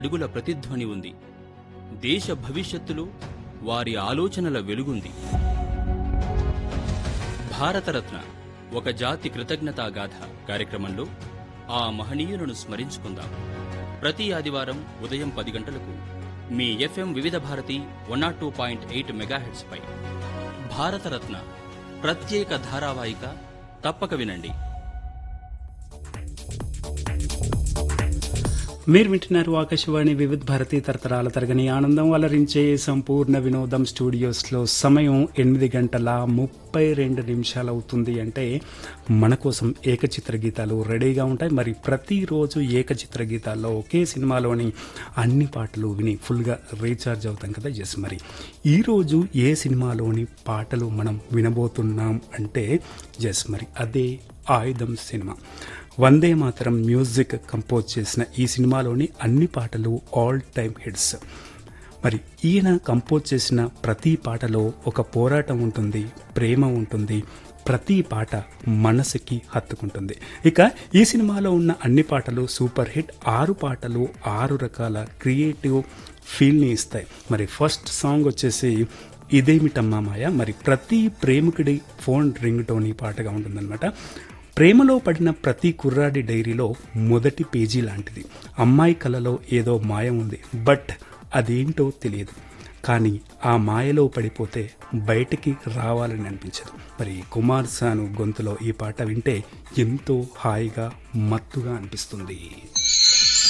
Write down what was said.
అడుగుల ప్రతిధ్వని ఉంది దేశ భవిష్యత్తులో వారి ఆలోచనల వెలుగుంది భారతరత్న ఒక జాతి కృతజ్ఞతాగాథ కార్యక్రమంలో ఆ మహనీయులను స్మరించుకుందాం ప్రతి ఆదివారం ఉదయం పది గంటలకు మీ FM Vividh Bharati one nought two point eight megahertz పై భారతరత్న ప్రత్యేక ధారావాహిక తప్పక వినండి మీరు వింటున్నారు ఆకాశవాణి వివిధ భారతి తరతరాల తరగని ఆనందం అలరించే సంపూర్ణ వినోదం స్టూడియోస్లో సమయం ఎనిమిది గంటల ముప్పై రెండు నిమిషాలు అవుతుంది అంటే మన కోసం ఏకచిత్ర గీతాలు రెడీగా ఉంటాయి మరి ప్రతిరోజు ఏకచిత్ర గీతాల్లో ఒకే సినిమాలోని అన్ని పాటలు విని ఫుల్గా రీఛార్జ్ అవుతాం కదా ఎస్ మరి ఈరోజు ఏ సినిమాలోని పాటలు మనం వినబోతున్నాం అంటే ఎస్ మరి అదే Aayudham cinema Vande Mataram music compose చేసిన ఈ సినిమాలోని అన్ని పాటలు ఆల్ టైమ్ హిట్స్ మరి ఈయన కంపోజ్ చేసిన ప్రతి పాటలో ఒక పోరాటం ఉంటుంది ప్రేమ ఉంటుంది ప్రతి పాట మనసుకి హత్తుకుంటుంది ఇక ఈ సినిమాలో ఉన్న అన్ని పాటలు సూపర్ హిట్ ఆరు పాటలు ఆరు రకాల క్రియేటివ్ ఫీల్ని ఇస్తాయి మరి ఫస్ట్ సాంగ్ వచ్చేసి ఇదేమిటమ్మా మాయ మరి ప్రతి ప్రేమికుడి ఫోన్ రింగ్ టోన్ ఈ పాటగా ఉంటుందన్నమాట ప్రేమలో పడిన ప్రతి కుర్రాడి డైరీలో మొదటి పేజీ లాంటిది అమ్మాయి కలలో ఏదో మాయ ఉంది బట్ అదేంటో తెలియదు కానీ ఆ మాయలో పడిపోతే బయటికి రావాలని అనిపించదు మరి కుమార్ సాను గొంతులో ఈ పాట వింటే ఎంతో హాయిగా మత్తుగా అనిపిస్తుంది